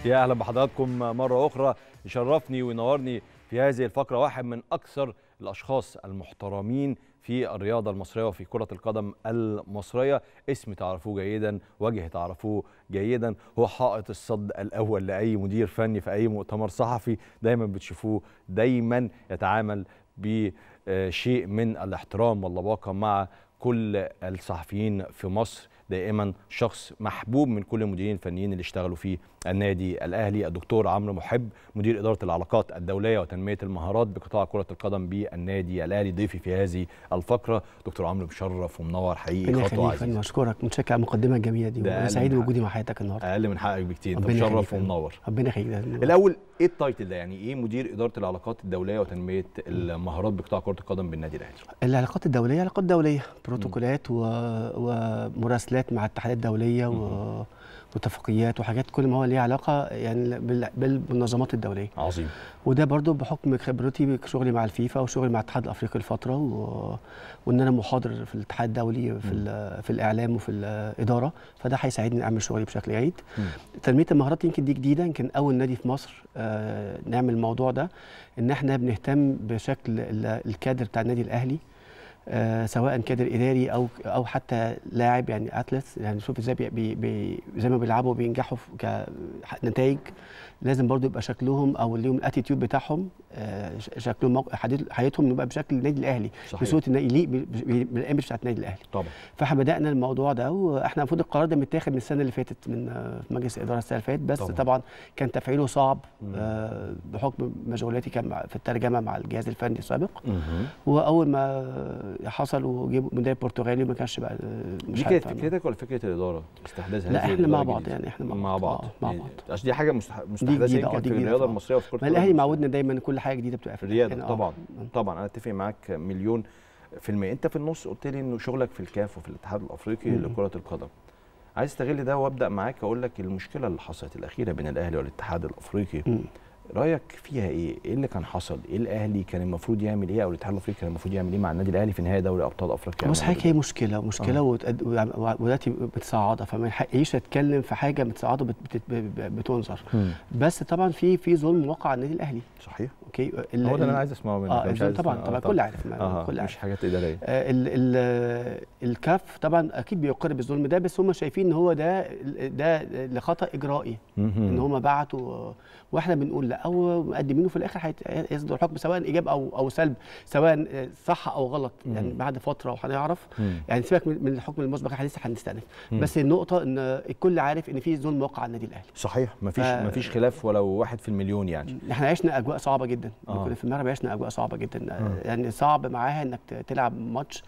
يا اهلا بحضراتكم مره اخرى يشرفني وينورني في هذه الفقره واحد من اكثر الاشخاص المحترمين في الرياضه المصريه وفي كره القدم المصريه اسم تعرفوه جيدا وجه تعرفوه جيدا هو حائط الصد الاول لاي مدير فني في اي مؤتمر صحفي دايما بتشوفوه دايما يتعامل بشيء من الاحترام واللباقه مع كل الصحفيين في مصر دائما شخص محبوب من كل المديرين الفنيين اللي اشتغلوا في النادي الاهلي الدكتور عمرو محب مدير اداره العلاقات الدوليه وتنميه المهارات بقطاع كره القدم بالنادي الاهلي ضيفي في هذه الفقره دكتور عمرو مشرف ومنور حقيقي خطوه عزيزه مشكورك متشكر على المقدمه الجميله دي وانا سعيد بوجودي مع حضرتك النهارده اقل من حقك بكتير انت مشرف ومنور ربنا يخليك الاول ايه التايتل ده يعني ايه مدير اداره العلاقات الدوليه وتنميه المهارات بقطاع كره القدم بالنادي الاهلي العلاقات الدوليه علاقات دوليه بروتوكولات و... ومراسلات مع الاتحادات الدوليه و... واتفاقيات وحاجات كل ما هو ليه علاقه يعني بالمنظمات الدوليه عظيم وده برضو بحكم خبرتي شغلي مع الفيفا وشغلي مع الاتحاد الافريقي لفتره و... وان انا محاضر في الاتحاد الدولي في, ال... في الاعلام وفي الاداره فده هيساعدني اعمل شغلي بشكل جيد تنميه المهارات يمكن دي جديده يمكن اول نادي في مصر آه نعمل الموضوع ده ان احنا بنهتم بشكل الكادر بتاع النادي الاهلي آه سواء كادر اداري او او حتى لاعب يعني اتلس يعني شوف ازاي بي بي زي ما بيلعبوا بينجحوا كنتائج لازم برضو يبقى شكلهم او ليهم الاتيتيود بتاعهم آه شكلهم حياتهم يبقى بشكل النادي الاهلي بصوره النادي يليق بالايمج بتاعت النادي الاهلي طبعا فاحنا بدانا الموضوع ده واحنا المفروض القرار ده متاخد من السنه اللي فاتت من في مجلس الاداره السنه اللي فاتت بس طبعا, طبعا كان تفعيله صعب آه بحكم مشغولاتي كان في الترجمه مع الجهاز الفني السابق واول ما حصل وجيبوا مدرب برتغالي ما كانش بقى مش دي كانت فكرتك ولا فكره الاداره استحداثها لا احنا مع بعض يعني احنا مع بعض مع بعض عشان دي حاجه مستحدثه يمكن في الرياضه المصريه وفي كره القدم الاهلي معودنا دايما كل حاجه جديده بتبقى في الرياضه يعني طبعا طبعا انا اتفق معاك مليون في المية انت في النص قلت لي انه شغلك في الكاف وفي الاتحاد الافريقي مم. لكره القدم عايز استغل ده وابدا معاك اقول لك المشكله اللي حصلت الاخيره بين الاهلي والاتحاد الافريقي مم. رايك فيها ايه؟ ايه اللي كان حصل؟ ايه الاهلي كان المفروض يعمل ايه او الاتحاد الافريقي كان المفروض يعمل ايه مع النادي الاهلي في نهائي دوري ابطال افريقيا؟ بص حضرتك هي مشكله مشكله آه. ودلوقتي بتصعدها فما يحقيش اتكلم في حاجه متصعده بت بت بتنظر بس طبعا في في ظلم واقع على النادي الاهلي صحيح اوكي هو ده اللي انا عايز اسمعه منك اه مش طبعا طبعا كل عارف آه كل عارف مش حاجات اداريه آه ال ال الكاف طبعا اكيد بيقر بالظلم ده بس هم شايفين ان هو ده ده لخطا اجرائي ان هم بعتوا واحنا بنقول لا او مقدمينه في الاخر هيصدر الحكم سواء ايجاب او او سلب سواء صح او غلط يعني بعد فتره وهنعرف يعني سيبك من الحكم المسبق احنا لسه هنستأنف بس النقطه ان الكل عارف ان في ظلم واقع على النادي الاهلي صحيح مفيش ف... مفيش خلاف ولو واحد في المليون يعني احنا عشنا اجواء صعبه جدا آه. كنا في المغرب عشنا اجواء صعبه جدا آه. يعني صعب معاها انك تلعب ماتش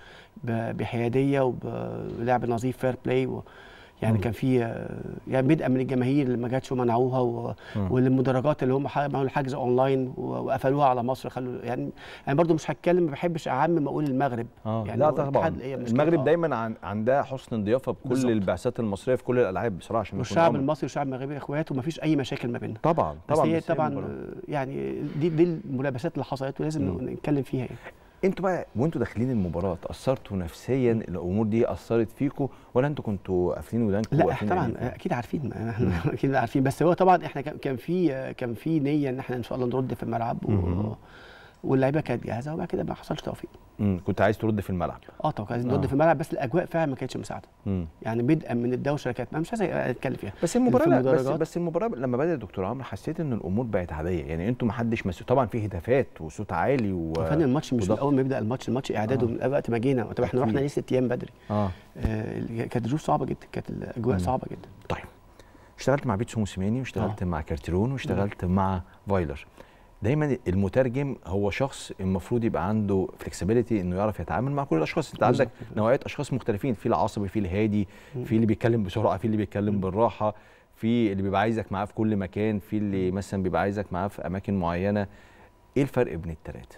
بحياديه وبلعب نظيف فير بلاي و... يعني كان في يعني بدءا من الجماهير اللي ما جاتش ومنعوها و... والمدرجات اللي هم عملوا الحجز اونلاين وقفلوها على مصر خلوا يعني انا برضو مش هتكلم ما بحبش اعمم اقول المغرب آه. يعني لا طبعا المغرب آه. دايما عن عندها حسن ضيافه بكل بالزبط. البعثات المصريه في كل الالعاب بصراحه عشان والشعب المصري والشعب المغربي اخوات وما فيش اي مشاكل ما بيننا طبعا طبعا بس هي طبعا يعني دي دي الملابسات اللي حصلت ولازم نتكلم فيها يعني. انتوا بقى وانتوا داخلين المباراه تاثرتوا نفسيا الامور دي اثرت فيكم ولا انتوا كنتوا قافلين ودانكم لا احنا طبعا اكيد عارفين احنا اكيد عارفين بس هو طبعا احنا كان في كان في نيه ان احنا ان شاء الله نرد في الملعب و... واللعيبه كانت جاهزه وبعد كده ما حصلش توفيق امم كنت عايز ترد في الملعب اه طبعا عايز نرد آه. في الملعب بس الاجواء فعلا ما كانتش مساعده مم. يعني بدءا من الدوشه كانت مش عايز اتكلم فيها بس المباراه لا بس بس المباراه لما بدات دكتور عمرو حسيت ان الامور بقت عاديه يعني انتوا ما حدش مسؤول طبعا في هدافات وصوت عالي و فن الماتش مش من اول ما يبدا الماتش الماتش اعداده آه. من وقت ما جينا طب احنا رحنا ليه ست ايام بدري اه, آه كانت الظروف صعبه جدا كانت الاجواء مم. صعبه جدا طيب اشتغلت مع بيتسو موسيماني واشتغلت آه. مع كارتيرون واشتغلت مم. مع فايلر دايما المترجم هو شخص المفروض يبقى عنده فلكسبيليتي انه يعرف يتعامل مع كل الاشخاص انت عندك نوعيات اشخاص مختلفين في العصبي في الهادي في اللي بيتكلم بسرعه في اللي بيتكلم بالراحه في اللي بيبقى عايزك معاه في كل مكان في اللي مثلا بيبقى عايزك معاه في اماكن معينه ايه الفرق بين الثلاثه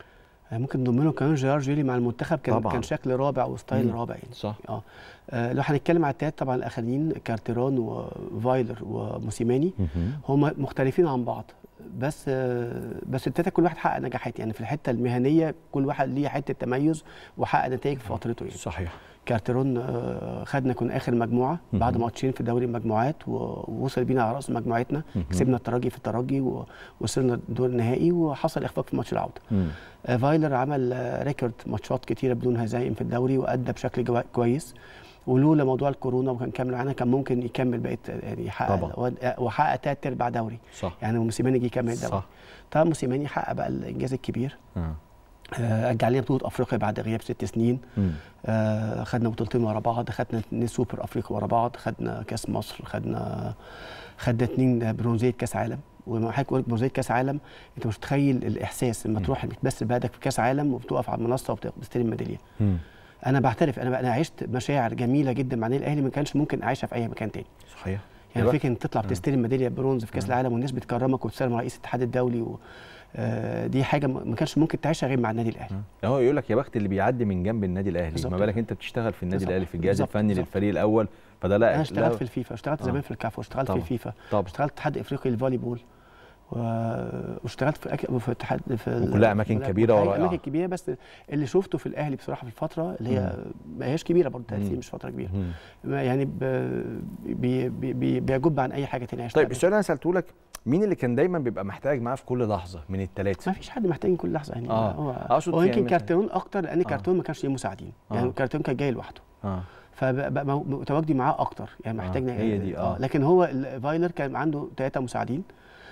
ممكن نضمنه كمان جيرار جيلي مع المنتخب كان طبعا. كان شكل رابع وستايل مم. رابع يعني صح اه, آه لو هنتكلم على التلات طبعا الاخرين كارتيرون وفايلر وموسيماني هم مختلفين عن بعض بس آه، بس التلاته كل واحد حقق نجاحات يعني في الحته المهنيه كل واحد ليه حته تميز وحقق نتائج في فترته يعني صحيح كارترون آه، خدنا كنا اخر مجموعه بعد مهم. ماتشين في دوري المجموعات و- ووصل بينا على راس مجموعتنا مهم. كسبنا الترجي في الترجي ووصلنا الدور النهائي وحصل اخفاق في ماتش العوده مم. آه، فايلر عمل آه، ريكورد ماتشات كتيره بدون هزايم في الدوري وادى بشكل جوا- كويس ولولا موضوع الكورونا وكان كامل معانا كان ممكن يكمل بقيه يعني يحقق طبعا. ود- وحقق تلات ارباع دوري صح يعني موسيماني جه يكمل الدوري صح طبعا موسيماني حقق بقى الانجاز الكبير آه. آه، رجع لنا بطوله افريقيا بعد غياب ست سنين مم. آه، خدنا بطولتين ورا بعض خدنا اتنين سوبر افريقيا ورا بعض خدنا كاس مصر خدنا خدنا اتنين برونزيه كاس عالم وما حضرتك بقول برونزيه كاس عالم انت مش متخيل الاحساس لما مم. تروح بتمثل بلدك في كاس عالم وبتقف على المنصه وبتستلم ميداليه مم. انا بعترف انا انا عشت مشاعر جميله جدا مع النادي الاهلي ما كانش ممكن اعيشها في اي مكان تاني صحيح يعني دلوقتي- فكره ان تطلع بتستلم ميداليه برونز في كاس العالم والناس بتكرمك وبتسلم رئيس الاتحاد الدولي و آه، دي حاجه ما ما كانش ممكن تعيشها غير مع النادي الاهلي هو يقول لك يا بخت اللي بيعدي من جنب النادي الاهلي بالظبط ما بالك انت بتشتغل في النادي بالظبط. الاهلي في الجهاز بالظبط. الفني بالظبط. للفريق الاول فده لا انا اشتغلت لا- في الفيفا اشتغلت آه. زمان في الكاف واشتغلت طبعا. في الفيفا طبعا اشتغلت اتحاد افريقي للفولي بول و- واشتغلت في أك... في اتحاد في ال- وكلها أماكن في- كبيرة كلها ورائعة. اماكن كبيره بس اللي شفته في الاهلي بصراحه في الفتره اللي هي ما هياش كبيره برضه 30 مم. مش فتره كبيره مم. ما يعني ب... بي... بي... بي... بيجب عن اي حاجه تانية عشتها طيب قبل. السؤال اللي انا سالته لك مين اللي كان دايما بيبقى محتاج معاه في كل لحظه من الثلاثه ما فيش حد محتاج كل لحظه يعني آه. هو أقصد هو يعني يمكن مثلاً- كارتون اكتر لان آه. كارتون ما كانش ليه مساعدين آه. يعني كارتون كان جاي لوحده اه فبقى مو- مو- تواجدي معاه اكتر يعني آه، محتاج هي دي، آه. لكن هو ال- فايلر كان عنده ثلاثه مساعدين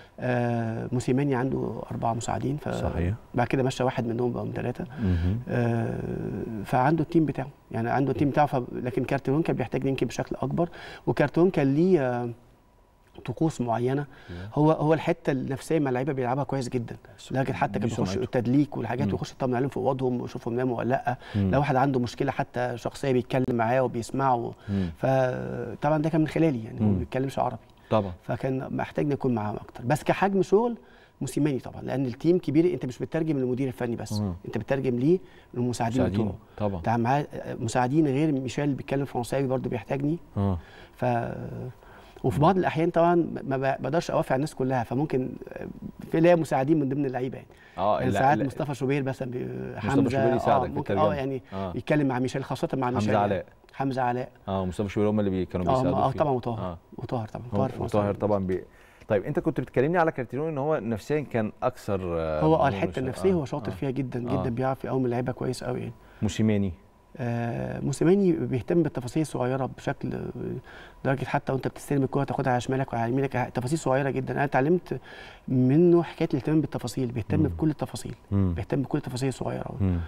آه موسيماني عنده اربعه مساعدين ف صحيح بعد كده مشى واحد منهم بقوا ثلاثه مهم. آه فعنده التيم بتاعه يعني عنده التيم بتاعه ف... لكن كارتون كان بيحتاج يمكن بشكل اكبر وكارتون كان ليه آه طقوس معينه هو هو الحته النفسيه مع اللعيبه بيلعبها كويس جدا لكن حتى كان دي بيخش سمعته. التدليك والحاجات مم. ويخش يطمن عليهم في اوضهم ويشوفهم ناموا ولا لا مم. لو واحد عنده مشكله حتى شخصيه بيتكلم معاه وبيسمعه مم. فطبعا ده كان من خلالي يعني هو مم. ما بيتكلمش عربي طبعا فكان محتاج نكون معاه اكتر بس كحجم شغل موسيماني طبعا لان التيم كبير انت مش بتترجم للمدير الفني بس مم. انت بتترجم ليه للمساعدين مساعدين بتوعه طبعا انت معاه مساعدين غير ميشيل اللي بيتكلم فرنساوي برضه بيحتاجني اه ف وفي بعض الاحيان طبعا ما بقدرش اوافق على الناس كلها فممكن في ليا مساعدين من ضمن اللعيبه يعني, اه يعني لا- ساعات لا- مصطفى شوبير مثلا بي- مصطفى حمزه شوبير يساعدك آه في ممكن الترجمة. اه يعني اه يتكلم مع ميشيل خاصه مع ميشيل حمزه يعني. علاء حمزه علاء اه مصطفى شوبير هم اللي بي كانوا اه بيساعدوا آه، فيه. طبعا وطاهر اه وطاهر طبعا هو- طاهر في مصر. وطاهر طبعا بي... طيب انت كنت بتكلمني على كارتيرون ان هو نفسيا كان اكثر آه، هو اه مهمة الحته شوية. النفسيه آه، هو شاطر آه. فيها جدا آه. جدا بيعرف يقوم اللعيبه كويس قوي يعني موسيماني آه موسيماني بيهتم بالتفاصيل الصغيره بشكل آه، لدرجه حتى وانت بتستلم الكوره تاخدها على شمالك وعلى يمينك تفاصيل صغيره جدا انا اتعلمت منه حكايه الاهتمام بالتفاصيل بيهتم مم. بكل التفاصيل مم. بيهتم بكل التفاصيل الصغيره مم.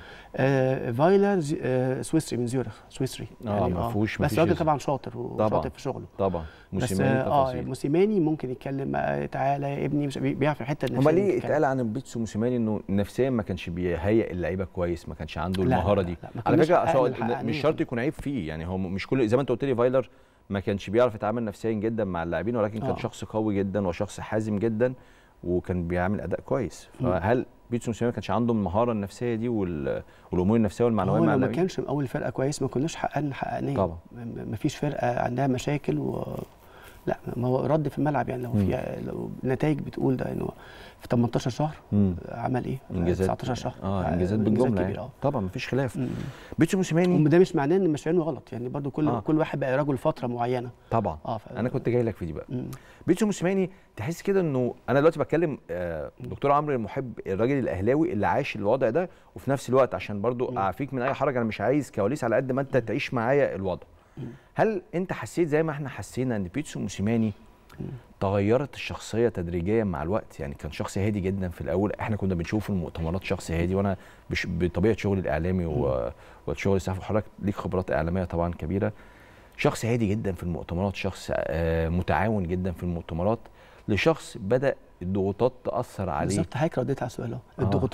آه فايلر زي- آه سويسري من زيورخ سويسري آه، ما فيهوش- ما بس فيش راجل يزن. طبعا شاطر طبعاً. وشاطر في شغله طبعا بس موسيماني اه آه، تفاصيل موسيماني ممكن يتكلم آه، تعالى يا ابني مش بي- بيعرف الحته النفسيه امال اللي ليه بيتكلم. اتقال عن بيتسو موسيماني انه نفسيا ما كانش بيهيئ اللعيبه كويس ما كانش عنده لا، لا، المهاره لا، دي لا، ما على كناش فكره حققنا أصل هو الحققنية مش دي. شرط يكون عيب فيه يعني هو مش كل زي ما انت قلت لي فايلر ما كانش بيعرف يتعامل نفسيا جدا مع اللاعبين ولكن كان آه. شخص قوي جدا وشخص حازم جدا وكان بيعمل اداء كويس مم. فهل بيتسو موسيماني ما كانش عنده المهاره النفسيه دي وال- والامور النفسيه والمعنويه هو مع لو ما اللاعبين كانش اول فرقه كويس ما كناش حققنا حققناه طبعا. ما فيش فرقه عندها مشاكل و لا ما هو رد في الملعب يعني لو مم. في لو النتائج بتقول ده انه في 18 شهر مم. عمل ايه؟ انجازات 19 شهر اه انجازات بالجمله كبيره يعني. اه طبعا مفيش خلاف مم. بيتسو موسيماني وده مش معناه ان مشاريعه غلط يعني برضو كل آه. آه. كل واحد بقى رجل فتره معينه طبعا اه ف... انا كنت جاي لك في دي بقى مم. بيتسو موسيماني تحس كده انه انا دلوقتي بتكلم آه، دكتور عمرو المحب الراجل الاهلاوي اللي عايش الوضع ده وفي نفس الوقت عشان برضو مم. اعفيك من اي حرج انا مش عايز كواليس على قد ما انت تعيش معايا الوضع مم. هل انت حسيت زي ما احنا حسينا ان بيتسو موسيماني تغيرت الشخصيه تدريجيا مع الوقت يعني كان شخص هادي جدا في الاول احنا كنا بنشوف في المؤتمرات شخص هادي وانا بش بطبيعه شغلي الاعلامي و- وشغل الصحفي وحضرتك ليك خبرات اعلاميه طبعا كبيره شخص هادي جدا في المؤتمرات شخص آه، متعاون جدا في المؤتمرات لشخص بدا الضغوطات تاثر عليه بالظبط حضرتك رديت على السؤال اهو آه. الضغوطات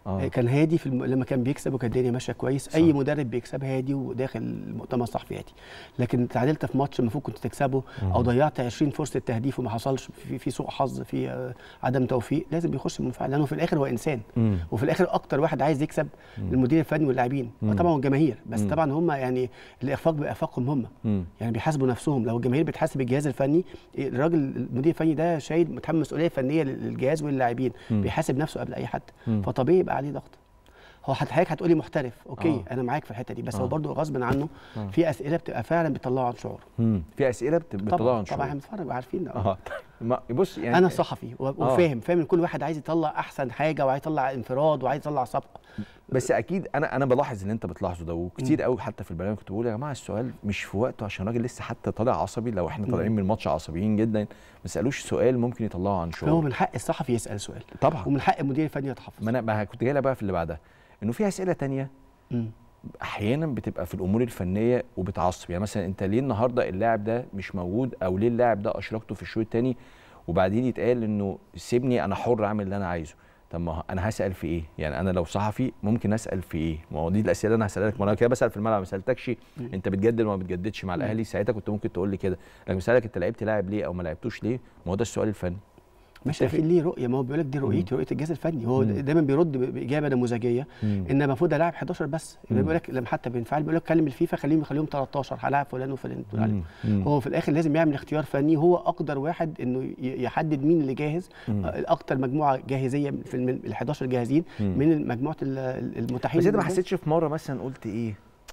آه. كان هادي في الم... لما كان بيكسب وكانت الدنيا ماشيه كويس صح. اي مدرب بيكسب هادي وداخل المؤتمر الصحفي هادي لكن تعادلت في ماتش المفروض كنت تكسبه او ضيعت 20 فرصه تهديف وما حصلش في, في سوء حظ في آه، عدم توفيق لازم بيخش منفعل لانه في الاخر هو انسان مم. وفي الاخر اكتر واحد عايز يكسب المدير الفني واللاعبين طبعا والجماهير بس مم. طبعا هم يعني الاخفاق باخفاقهم هم مم. يعني بيحاسبوا نفسهم لو الجماهير بتحاسب الجهاز الفني الراجل المدير الفني ده شايل متحمل مسؤوليه فنيه للجهاز واللاعبين مم. بيحاسب نفسه قبل اي حد مم. فطبيعي يبقى عليه ضغط هو حت- حضرتك هتقولي محترف اوكي آه. آه. انا معاك في الحته دي بس آه. آه. هو برضه غصب عنه آه. آه. في اسئله بتبقى فعلا بتطلعه عن شعوره مم. في اسئله بت- بتطلعوا طبعا عن طبعا شعور. احنا بنتفرج وعارفين آه. اه ما بص يعني انا صحفي و- وفاهم فاهم ان كل واحد عايز يطلع احسن حاجه وعايز يطلع انفراد وعايز يطلع سبق بس اكيد انا انا بلاحظ اللي انت بتلاحظه ده وكتير قوي حتى في البرنامج كنت بقول يا جماعه السؤال مش في وقته عشان الراجل لسه حتى طالع عصبي لو احنا طالعين من الماتش عصبيين جدا ما سالوش سؤال ممكن يطلعه عن فهو شعور من حق الصحفي يسال سؤال طبعا ومن حق المدير الفني يتحفظ ما انا ما كنت جاي لها بقى في اللي بعدها انه في اسئله تانية مم. احيانا بتبقى في الامور الفنيه وبتعصب يعني مثلا انت ليه النهارده اللاعب ده مش موجود او ليه اللاعب ده اشركته في الشوط الثاني وبعدين يتقال انه سيبني انا حر اعمل اللي انا عايزه طب ما هو انا هسال في ايه يعني انا لو صحفي ممكن اسال في ايه ما هو دي الاسئله اللي انا هسالها لك ما انا كده بسال في الملعب ما سالتكش انت بتجدد ولا ما بتجددش مع الاهلي ساعتها كنت ممكن تقول لي كده لكن بسالك انت لعبت لاعب ليه او ما لعبتوش ليه ما هو ده السؤال الفني مش اكيد ليه رؤيه ما هو بيقول لك دي رؤيتي رؤيه الجهاز الفني هو دايما بيرد ب- باجابه نموذجيه ان المفروض الاعب 11 بس يبقى بيقول لك لما حتى بينفعل بيقول لك كلم الفيفا خليهم خليهم 13 هلاعب فلان وفلان بتقول عليه. مم. هو في الاخر لازم يعمل اختيار فني هو اقدر واحد انه ي- يحدد مين اللي جاهز آه، اكتر مجموعه جاهزيه في الم- ال 11 جاهزين من مجموعه ال- ال- المتاحين بس انت ما للجهاز. حسيتش في مره مثلا قلت ايه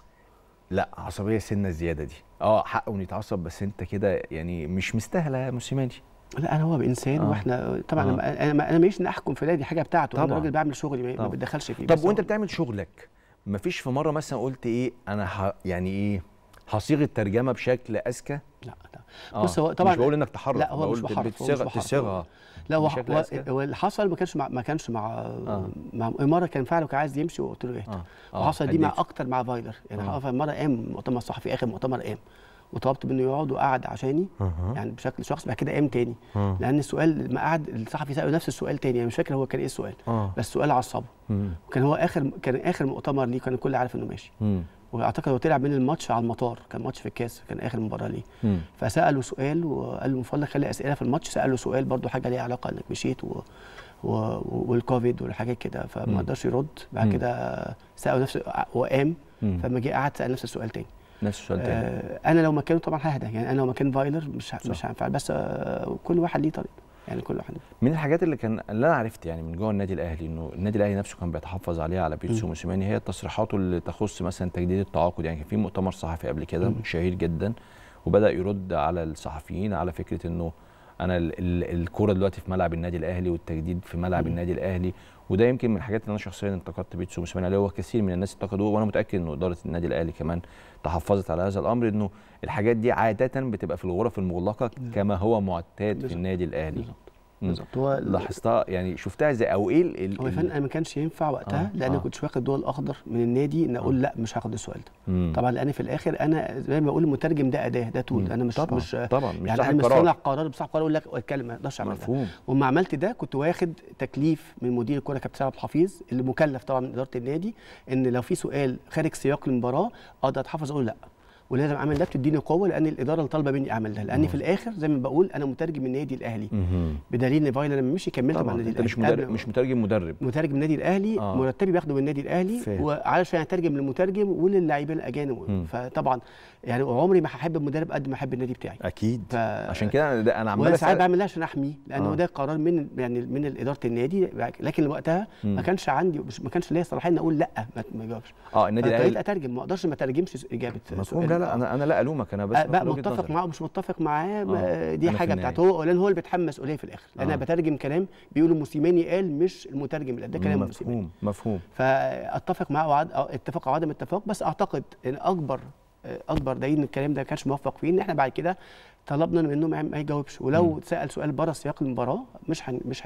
لا عصبيه سنه زياده دي اه حقه انه يتعصب بس انت كده يعني مش مستاهله يا موسيماني لا انا هو انسان آه. واحنا طبعا آه. انا انا انا ماليش ان احكم في ده دي حاجه بتاعته انا طبعاً. راجل بعمل شغلي ما- ما طبعاً. بتدخلش فيه طب بس وانت هو- بتعمل شغلك مفيش في مره مثلا قلت ايه انا ح... يعني ايه هصيغ الترجمه بشكل اذكى لا لا آه. بص هو طبعا مش بقول انك تحرك لا هو مش بقول بحرف هو مش بتصيغ بحرف. تصيغها لا هو بشكل هو أذكى؟ هو اللي حصل ما كانش مع ما كانش مع آه. مع مره كان فعله كان عايز يمشي وقلت له ايه آه. آه. وحصل دي مع هديت. اكتر مع فايلر يعني آه. حصل مره قام مؤتمر صحفي اخر مؤتمر قام وطلبت منه يقعد وقعد عشاني أها. يعني بشكل شخصي بعد كده قام تاني آه. لان السؤال لما قعد الصحفي ساله نفس السؤال تاني يعني مش فاكر هو كان ايه السؤال اه بس السؤال عصبه مم. وكان هو اخر كان اخر مؤتمر ليه كان الكل عارف انه ماشي مم. واعتقد هو طلع من الماتش على المطار كان ماتش في الكاس كان اخر مباراه ليه مم. فساله سؤال وقال له من فضلك خلي اسئله في الماتش ساله سؤال برضو حاجه ليها علاقه انك مشيت و... و... والكوفيد والحاجات كده فما قدرش يرد بعد مم. كده ساله نفسه وقام مم. فلما جه قعد سال نفس السؤال تاني نفس السؤال تاني آه انا لو مكانه طبعا ههدى يعني انا لو مكان فايلر مش ه... مش هينفع بس آه كل واحد ليه طريقه يعني كل واحد من الحاجات اللي كان اللي انا عرفت يعني من جوه النادي الاهلي انه النادي الاهلي نفسه كان بيتحفظ عليها على بيتسو موسيماني هي تصريحاته اللي تخص مثلا تجديد التعاقد يعني كان في مؤتمر صحفي قبل كده شهير جدا وبدا يرد على الصحفيين على فكره انه انا ال- ال- الكوره دلوقتي في ملعب النادي الاهلي والتجديد في ملعب النادي الاهلي وده يمكن من الحاجات اللي انا شخصيا انتقدت بيتسو موسيماني عليه وكثير من الناس انتقدوه وانا متاكد انه اداره النادي الاهلي كمان تحفظت على هذا الامر انه الحاجات دي عاده بتبقى في الغرف المغلقه كما هو معتاد في بالظبط. النادي الاهلي بالظبط مم. بالظبط هو لاحظتها يعني شفتها ازاي او ايه ال- ال- هو يا ال- فندم انا ما كانش ينفع وقتها آه، لان آه. ما كنتش واخد ضوء الاخضر من النادي ان اقول لا مش هاخد السؤال ده مم. طبعا لان في الاخر انا زي ما بقول المترجم ده اداه ده تول مم. انا مش طبعا مش طبعا مش يعني صاحب انا مش قرار. صانع قرار بصاحب قرار اقول لك اتكلم ما اقدرش اعمل ده مفهوم وما عملت ده كنت واخد تكليف من مدير الكره كابتن سعد عبد الحفيظ اللي مكلف طبعا من اداره النادي ان لو في سؤال خارج سياق المباراه اقدر اتحفظ اقول لا ولازم اعمل ده بتديني قوه لان الاداره اللي طالبه مني اعمل ده لان في الاخر زي ما بقول انا مترجم النادي الاهلي مهم. بدليل ان فايلر لما مشي كملت مع طبعا النادي انت الاهلي مش مدرب قبل- مش مترجم مدرب مترجم النادي الاهلي آه. آه. مرتبي باخده من النادي الاهلي فاهم. وعلشان اترجم للمترجم وللاعبين الاجانب مم. فطبعا يعني عمري ما هحب المدرب قد ما احب النادي بتاعي اكيد ف... عشان كده انا ده انا عمال وانا ساعات أسأل- بعمل ده عشان احميه لان آه. هو ده قرار من يعني من اداره النادي لكن وقتها مم. ما كانش عندي مش ما كانش ليا صلاحيه ان اقول لا ما ما اجاوبش اه النادي فاضطريت الاهلي اترجم ما اقدرش ما اترجمش اجابه مفهوم سؤال. لا لا انا انا لا الومك انا بس آه، بقى باخد وجهة متفق نظرك. معاه ومش متفق معاه ما- آه، دي أنا في حاجه النهاية. بتاعته هو لان هو اللي بيتحمل مسؤوليه في الاخر لان آه. انا بترجم كلام بيقولوا موسيماني قال مش المترجم اللي ده كلام موسيماني مفهوم مفهوم فاتفق معاه وعد أو اتفق او عدم اتفاق بس اعتقد ان اكبر اكبر دليل ان الكلام ده ما كانش موفق فيه ان احنا بعد كده طلبنا منه ما ما يجاوبش ولو اتسال سؤال بره سياق المباراه مش هن- مش هيجاوب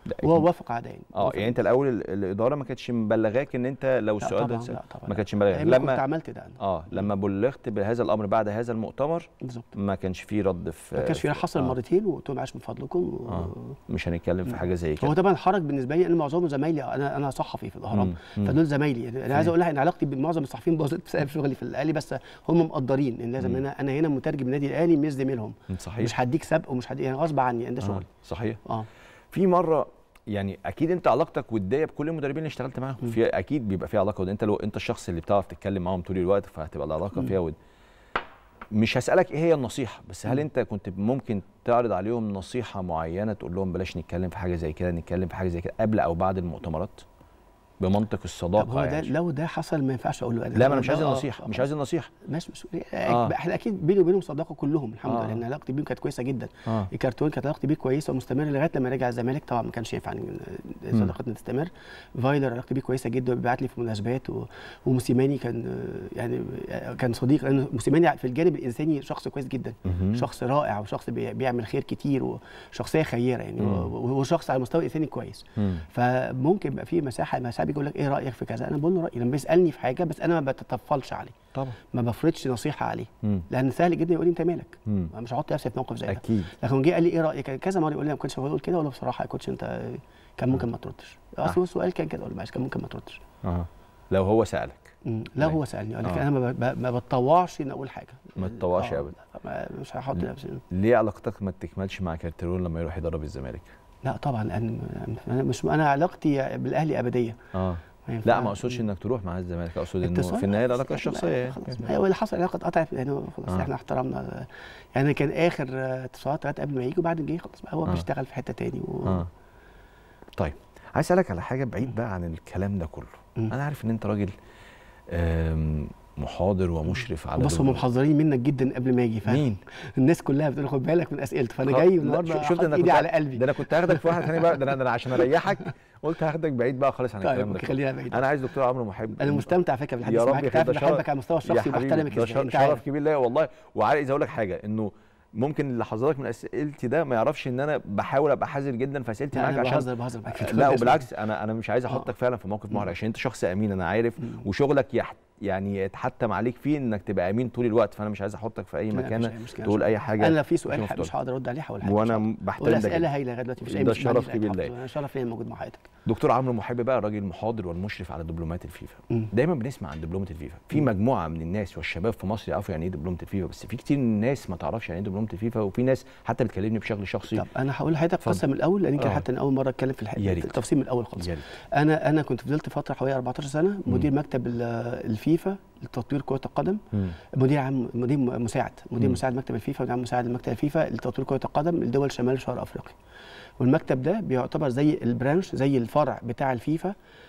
ده وهو أكيد. وافق عدائي اه وافق. يعني انت الاول ال- الاداره ما كانتش مبلغاك ان انت لو لا السؤال ده طبعا اتسأل- لا طبعا ما كانتش مبلغاك لما كنت لما عملت ده انا اه لما بلغت بهذا الامر بعد هذا المؤتمر بالظبط ما كانش فيه رد في ما كانش في حصل آه. مرتين وقلت لهم معلش من فضلكم و... آه. مش هنتكلم في حاجه زي هو كده طبعا حرج بالنسبه لي انا معظمهم زمايلي انا انا صحفي في الاهرام مم. مم. فدول زمايلي يعني انا عايز اقول لها ان علاقتي بمعظم الصحفيين باظت بسبب شغلي في الاهلي بس هم مقدرين ان لازم مم. انا انا هنا مترجم نادي الاهلي مش زميلهم صحيح مش هديك سبق ومش هديك يعني غصب عني ده آه. شغلي صحيح اه في مره يعني اكيد انت علاقتك وديه بكل المدربين اللي اشتغلت معاهم مم. في اكيد بيبقى في علاقه ود انت لو انت الشخص اللي بتعرف تتكلم معاهم طول الوقت فهتبقى العلاقه مم. فيها ود مش هسالك ايه هي النصيحه بس هل مم. انت كنت ممكن تعرض عليهم نصيحه معينه تقول لهم بلاش نتكلم في حاجه زي كده نتكلم في حاجه زي كده قبل او بعد المؤتمرات بمنطق طب الصداقه هو ده يعني لو ده حصل ما ينفعش اقول له لا ما انا مش عايز آه، النصيحه آه، مش آه. عايز النصيحه ماشي مش آه. احنا اكيد بيني وبينهم صداقه كلهم الحمد آه. لله لان علاقتي بيهم كانت كويسه جدا اه الكرتون كانت علاقتي بيه كويسه ومستمره لغايه لما رجع الزمالك طبعا ما كانش ينفع إن صداقتنا تستمر فايلر علاقتي بيه كويسه جدا وبيبعت لي في مناسبات و... وموسيماني كان آه، يعني آه، كان صديق لان موسيماني في الجانب الانساني شخص كويس جدا مهم. شخص رائع وشخص بي- بيعمل خير كتير وشخصيه خيره يعني مم. و- وشخص على المستوى الانساني كويس مم. فممكن يبقى في مساحه مساحه بيقول لك ايه رايك في كذا انا بقول له رايي لما بيسالني في حاجه بس انا ما بتطفلش عليه طبعا ما بفرضش نصيحه عليه مم. لان سهل جدا يقول لي انت مالك مم. أنا مش هحط نفسي في موقف زي ده اكيد لكن جه قال لي ايه رايك كذا مره يقول لي ما كنتش بقول كده ولا بصراحه يا كوتش انت كان ممكن ما تردش اصل هو السؤال كان كده اقول له معلش كان ممكن ما تردش اه لو هو سالك مم. لا أيوة. هو سالني لكن آه. انا ما, ب- ما بتطوعش ان اقول حاجه ما تطوعش آه، أبدا. ما- مش هحط لا. نفسي ليه علاقتك ما تكملش مع كارتيرون لما يروح يدرب الزمالك لا طبعا لان انا مش انا علاقتي بالاهلي ابديه اه ما لا ينفعش. ما اقصدش انك تروح مع الزمالك اقصد انه اتصال؟ في النهايه خلاص، العلاقه إحنا- الشخصيه يعني. خلاص ما هو اللي حصل العلاقه اتقطعت يعني خلاص آه. احنا احترمنا يعني كان اخر آه، اتصالات لغايه قبل ما يجي وبعد ما جه خلاص بقى هو آه. بيشتغل في حته تاني و... اه طيب عايز اسالك على حاجه بعيد بقى عن الكلام ده كله مم. انا عارف ان انت راجل آم، محاضر ومشرف على بص هم دول. محذرين منك جدا قبل ما يجي فاهم مين الناس كلها بتقول خد بالك من اسئلته فانا خ- جاي لا، النهارده شو- شفت شفت انا ايدي كنت على قلبي ده انا كنت هاخدك في واحد ثاني بقى ده انا ده أنا عشان اريحك قلت هاخدك بعيد بقى خالص عن طيب الكلام ده اوكي كله. خلينا بعيد انا عايز دكتور عمرو محب انا مستمتع على فكره بالحديث يا رب معاك يا تعرف ده إني شرف- بحبك على المستوى يا الشخصي حبيبي، وبحترمك ده ازاي شرف, انت شرف عارف كبير ليا والله وعايز اقول لك حاجه انه ممكن اللي حذرك من اسئلتي ده ما يعرفش ان انا بحاول ابقى حذر جدا في اسئلتي لا، معاك انا عشان بهزر بهزر معاك لا وبالعكس انا انا مش عايز آه. احطك فعلا في موقف محرج مم. عشان انت شخص امين انا عارف مم. وشغلك يحت يعني يتحتم عليك فيه انك تبقى امين طول الوقت فانا مش عايز احطك في اي لا، مفيش مكان أي مشكلة. تقول اي حاجه انا لو في سؤال مش مش مفتوح. هقدر ارد عليه هقول حاجه وانا بحترم ده والاسئله جدا. هايله لغايه دلوقتي مفيش اي ده مشكله شرف كبير ليا. انا شرف ليا موجود مع حضرتك دكتور عمرو محب بقى راجل محاضر والمشرف على دبلومات الفيفا مم. دايما بنسمع عن دبلومه الفيفا في مم. مجموعه من الناس والشباب في مصر يعرفوا يعني ايه دبلومه الفيفا بس في كتير من الناس ما تعرفش يعني ايه دبلومه الفيفا وفي ناس حتى بتكلمني بشكل شخصي طب انا هقول لحضرتك اتفضل. قصه من الاول لان يمكن آه. حتى انا اول مره اتكلم في الح- يا ريت. التفصيل من الاول خالص يا ريت. انا انا كنت فضلت فتره حوالي 14 سنه مدير مكتب ال- الفيفا لتطوير كره القدم مم. مدير عام مدير مساعد مدير مم. مساعد مكتب الفيفا مدير عام مساعد مكتب الفيفا لتطوير كره القدم لدول شمال شرق افريقيا والمكتب ده بيعتبر زي البرانش زي الفرع بتاع الفيفا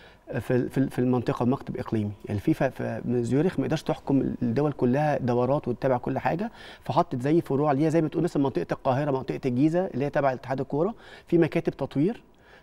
في في في المنطقه مكتب اقليمي يعني الفيفا في من زيورخ ما يقدرش تحكم الدول كلها دورات وتتابع كل حاجه فحطت زي فروع ليها زي ما تقول مثلا منطقه القاهره منطقه الجيزه اللي هي تبع اتحاد الكوره في مكاتب تطوير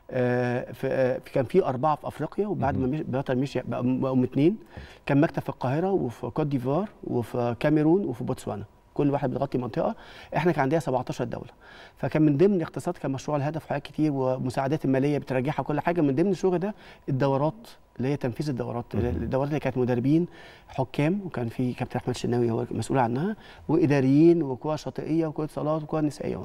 آه، في آه، في- كان في اربعه في افريقيا وبعد ما مشي بطل مشي بقى- بقوا اثنين كان مكتب في القاهره وفي كوت ديفوار وفي كاميرون وفي بوتسوانا كل واحد بيغطي منطقه احنا كان عندنا 17 دوله فكان من ضمن الاقتصاد كان مشروع الهدف وحاجات كتير ومساعدات الماليه بترجعها كل حاجه من ضمن الشغل ده الدورات اللي هي تنفيذ الدورات مهم. الدورات اللي كانت مدربين حكام وكان في كابتن احمد الشناوي هو مسؤول عنها واداريين وكره شاطئيه وكره صالات وكره نسائيه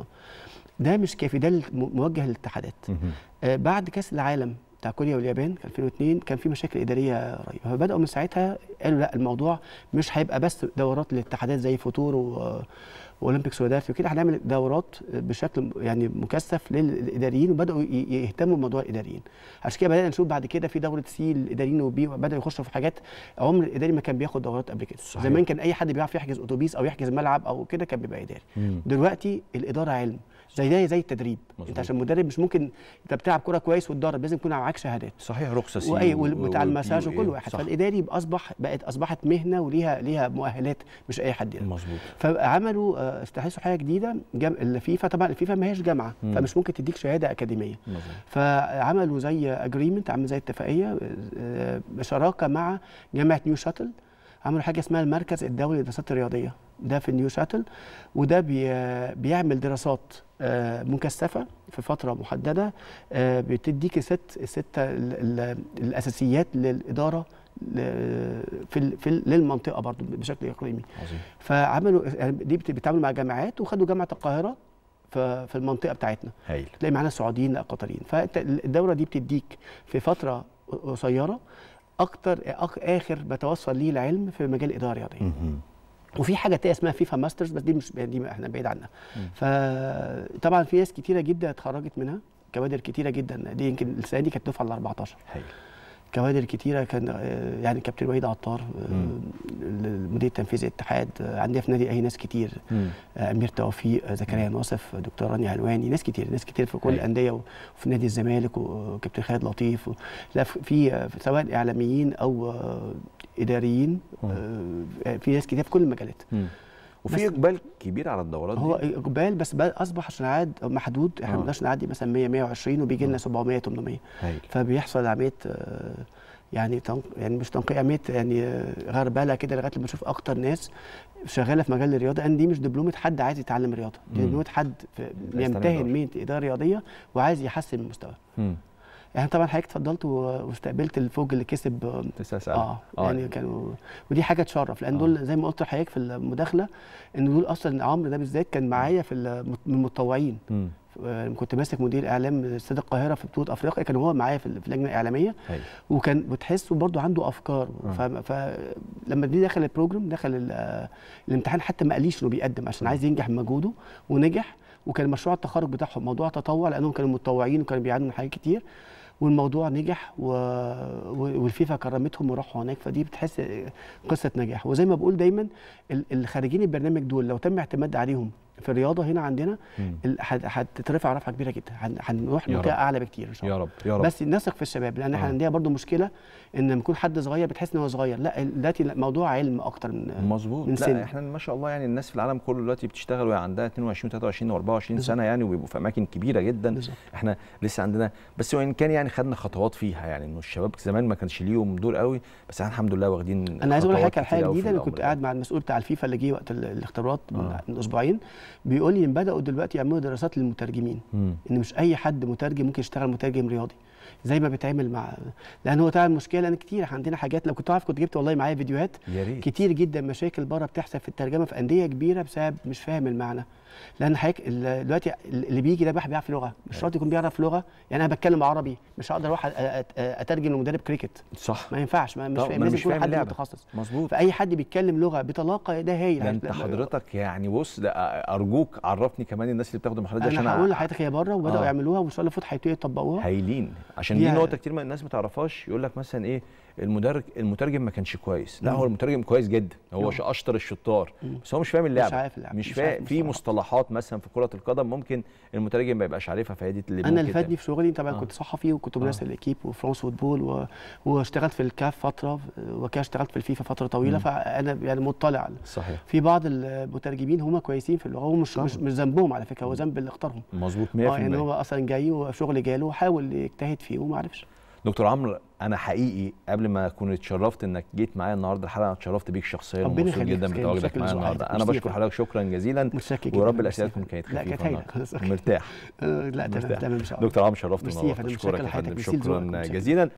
ده مش كافي ده الم- موجه للاتحادات مهم. آه، بعد كاس العالم بتاع كوريا واليابان كان 2002 كان في مشاكل اداريه رهيبه فبداوا من ساعتها قالوا لا الموضوع مش هيبقى بس دورات للاتحادات زي فوتور و واولمبيك سوليداريتي وكده هنعمل دورات بشكل يعني مكثف للاداريين وبداوا ي- يهتموا بموضوع الاداريين عشان كده بدانا نشوف بعد كده في دوره سي للاداريين وبي بداوا يخشوا في حاجات عمر الاداري ما كان بياخد دورات قبل كده صحيح. زمان كان اي حد بيعرف يحجز اتوبيس او يحجز ملعب او كده كان بيبقى اداري مم. دلوقتي الاداره علم زي ده زي التدريب مظبوط. انت عشان مدرب مش ممكن انت بتلعب كوره كويس وتدرب لازم يكون معاك شهادات صحيح رخصه سي واي و- وبتاع و- المساج وبي وكل وإيه. واحد صح. فالاداري اصبح بقت اصبحت مهنه وليها ليها مؤهلات مش اي حد يعني. مظبوط فعملوا آه، استحدثوا حاجه جديده جم... الفيفا طبعا الفيفا ما هيش جامعه مم. فمش ممكن تديك شهاده اكاديميه مظبوط فعملوا زي اجريمنت عمل زي اتفاقيه آه، بشراكه مع جامعه نيو شاتل عملوا حاجه اسمها المركز الدولي للدراسات الرياضيه ده في نيو شاتل وده بي بيعمل دراسات آه، مكثفه في فتره محدده آه، بتديك الست السته ال- ال- الاساسيات للاداره ل- في ال- في ال- للمنطقه برضو بشكل اقليمي عظيم فعملوا يعني دي بت- بيتعاملوا مع جامعات وخدوا جامعه القاهره في في المنطقه بتاعتنا هايل تلاقي معانا سعوديين لا قطريين فالدوره دي بتديك في فتره قصيره اكتر أك- اخر بتوصل ليه العلم في مجال الاداره الرياضيه مهم. وفي حاجه تانية اسمها فيفا ماسترز بس دي مش دي احنا بعيد عنها مم. فطبعا في ناس كتيره جدا اتخرجت منها كوادر كتيره جدا دي يمكن السنه دي كانت دفعه ال 14 هايل كوادر كتيره كان آه، يعني كابتن وحيد عطار آه، مم. المدير التنفيذي الاتحاد آه، عندنا في نادي اي ناس كتير مم. آه، امير توفيق آه، زكريا ناصف آه، دكتور رانيا علواني ناس كتير ناس كتير في كل أيوة. الانديه وفي نادي الزمالك وكابتن خالد لطيف و... لا في- في آه، سواء اعلاميين او آه، اداريين آه، في ناس كتير في كل المجالات مم. وفي بس- اقبال كبير على الدورات هو دي اقبال بس بقى اصبح عشان عاد محدود احنا آه. ما نقدرش نعدي مثلا 100 120 وبيجي لنا آه. 700 800 هايل فبيحصل عمليه آه، يعني تنق... يعني مش تنقية عمليه يعني آه، غربله كده لغايه لما نشوف اكتر ناس شغاله في مجال الرياضه ان دي مش دبلومه حد عايز يتعلم رياضه دي مم. دبلومه حد في- يتعلم يمتهن رياضة. مهنه اداره رياضيه وعايز يحسن من مستواه مم. يعني طبعا حضرتك اتفضلت و- واستقبلت الفوج اللي كسب آه، لسه اسال اه يعني كانوا ودي حاجه تشرف لان دول زي ما قلت لحضرتك في المداخله ان دول اصلا عمرو ده بالذات كان معايا في المت- من المتطوعين مم. آه، كنت ماسك مدير اعلام استاد القاهره في بطوله افريقيا كان هو معايا في ال- في اللجنه الاعلاميه هايل وكان بتحسه برضه عنده افكار آه. ف- فلما دي دخل البروجرام دخل ال- آه، الامتحان حتى ما قاليش انه بيقدم عشان آه. عايز ينجح بمجهوده ونجح وكان مشروع التخرج بتاعهم موضوع تطوع لانهم كانوا متطوعين وكانوا بيعانوا من حاجات كتير والموضوع نجح و... و- والفيفا كرمتهم وراحوا هناك فدي بتحس قصه نجاح وزي ما بقول دايما ال- الخارجين البرنامج دول لو تم اعتماد عليهم في الرياضه هنا عندنا مم. ال- هت- هتترفع رفعه كبيره جدا هن- هنروح يا لمنطقه رب. اعلى بكتير ان شاء الله يا رب يا رب بس نثق في الشباب لان احنا آه. عندنا برضو مشكله ان لما يكون حد صغير بتحس ان هو صغير لا دلوقتي موضوع علم اكتر من مظبوط من سن. لا احنا ما شاء الله يعني الناس في العالم كله دلوقتي بتشتغل وهي عندها 22 23 و24 بالظبط. سنه يعني وبيبقوا في اماكن كبيره جدا بالظبط. احنا لسه عندنا بس وان كان يعني خدنا خطوات فيها يعني انه الشباب زمان ما كانش ليهم دور قوي بس احنا الحمد لله واخدين انا عايز اقول خطوات لحضرتك على كتير حاجه أوي في جديده انا الأمر كنت ده. قاعد مع المسؤول بتاع الفيفا اللي جه وقت ال- الاختبارات من, آه. من اسبوعين بيقول لي ان بداوا دلوقتي يعملوا دراسات للمترجمين مم. ان مش اي حد مترجم ممكن يشتغل مترجم رياضي زي ما بيتعمل مع لان هو طبعا المشكله لان كتير إحنا عندنا حاجات لو كنت عارف كنت جبت والله معايا فيديوهات يا ريت كتير جدا مشاكل بره بتحصل في الترجمه في انديه كبيره بسبب مش فاهم المعنى لان حضرتك ال- دلوقتي اللي بيجي ده واحد بيعرف لغه مش شرط يكون بيعرف لغه يعني انا بتكلم عربي مش هقدر اروح أ- أ- أ- اترجم لمدرب كريكت صح ما ينفعش ما مش طب فاهم ما لازم مش يكون فاهم حد اللعبة. متخصص مظبوط فاي حد بيتكلم لغه بطلاقه ده هايل ده انت لا- حضرتك يعني بص لا ارجوك عرفني كمان الناس اللي بتاخد المحاضرات دي عشان انا هقول أ- لحضرتك هي بره وبداوا آه. يعملوها وان شاء الله فوت هيبتدوا يطبقوها هايلين عشان دي دي ع- نقطه كتير من الناس ما تعرفهاش يقول لك مثلا ايه المدرج المترجم ما كانش كويس لا مم. هو المترجم كويس جدا هو نعم. ش- اشطر الشطار مم. بس هو مش فاهم اللعبه عارف اللعبة، مش مش عارف فاهم في المصطلحات. مصطلحات مثلا في كره القدم ممكن المترجم ما يبقاش عارفها فهي دي اللي انا اللي ممكن فادني في شغلي طبعا آه. كنت صحفي وكنت آه. مراسل الاكيب وفرانس فوتبول و... واشتغلت في الكاف فتره وكده اشتغلت في الفيفا فتره طويله مم. فانا يعني مطلع على- صحيح في بعض المترجمين هم كويسين في اللغه هو مش طبعا. مش, مش ذنبهم على فكره هو ذنب اللي اختارهم مظبوط 100% اه يعني هو اصلا جاي وشغل جاله وحاول يجتهد فيه وما عرفش دكتور عمرو انا حقيقي قبل ما اكون اتشرفت انك جيت معايا النهارده الحلقه انا اتشرفت بيك شخصيا ربنا ومبسوط يخليك، جدا خير. بتواجدك متشكر معايا لذوقك. النهارده انا ميرسي يا بشكر فندم. حضرتك شكرا جزيلا متشكر جدا ورب ميرسي الاسئله يا تكون فندم. كانت لا خفيفه كانت النهاردة. هايله مرتاح آه، لا تمام مرتاح. تمام ان شاء الله دكتور عمرو شرفتنا ميرسي يا ونورتنا فندم. اشكرك متشكر يا لحضرتك. فندم ميرسي لذوقك. شكرا متشكر. جزيلا